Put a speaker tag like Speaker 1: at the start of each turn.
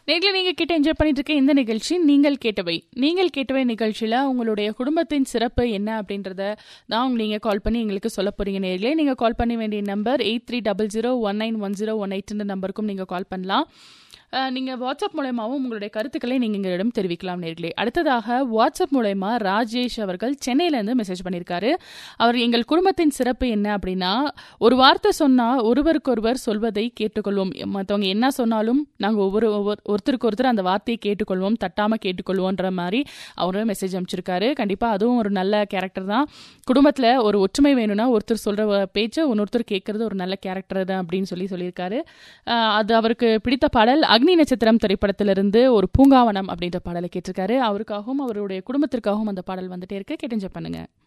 Speaker 1: நேர்ல நீங்க கிட்ட என்ஜாய் பண்ணிட்டு இருக்க இந்த நிகழ்ச்சி நீங்கள் கேட்டவை நீங்கள் கேட்டவை நிகழ்ச்சியில உங்களுடைய குடும்பத்தின் சிறப்பு என்ன அப்படின்றத தான் நீங்க கால் பண்ணி எங்களுக்கு சொல்ல போறீங்க நேர்களே நீங்க கால் பண்ண வேண்டிய number eight three double zero one nine one zero one eight நம்பருக்கும் நீங்க கால் பண்ணலாம் அஹ், நீங்க வாட்ஸ்அப் மூலயமாவும் உங்களுடைய கருத்துக்களை நீங்க எங்களிடம் தெரிவிக்கலாம் நேர்களே அடுத்ததாக வாட்ஸ்அப் மூலயமா ராஜேஷ் அவர்கள் சென்னையில இருந்து மெசேஜ் பண்ணியிருக்காரு அவர் எங்கள் குடும்பத்தின் சிறப்பு என்ன அப்படின்னா ஒரு வார்த்தை சொன்னா ஒருவருக்கொருவர் சொல்வதை கேட்டுக்கொள்வோம் மற்றவங்க என்ன சொன்னாலும் நாங்கள் ஒவ்வொரு ஒவ்வொரு ஒருத்தருக்கு ஒருத்தர் அந்த வார்த்தையை கேட்டுக்கொள்வோம் தட்டாம கேட்டுக்கொள்வோன்ற மாதிரி அவரும் மெசேஜ் அனுப்பிச்சிருக்காரு கண்டிப்பா அதுவும் ஒரு நல்ல கேரக்டர் தான் குடும்பத்துல ஒரு ஒற்றுமை வேணும்னா ஒருத்தர் சொல்ற வ- பேச்சை இன்னொருத்தர் கேட்கறது ஒரு நல்ல கேரக்டர் தான் அப்படின்னு சொல்லி சொல்லியிருக்காரு ஆஹ் அது அவருக்கு பிடித்த பாடல் அக்னி நட்சத்திரம் திரைப்படத்திலிருந்து ஒரு பூங்காவனம் அப்படின்ற பாடலை கேட்டிருக்காரு அவருக்காகவும் அவருடைய குடும்பத்திற்காகவும் அந்த பாடல் வந்துட்டே இருக்கு கேட்டு enjoy பண்ணுங்க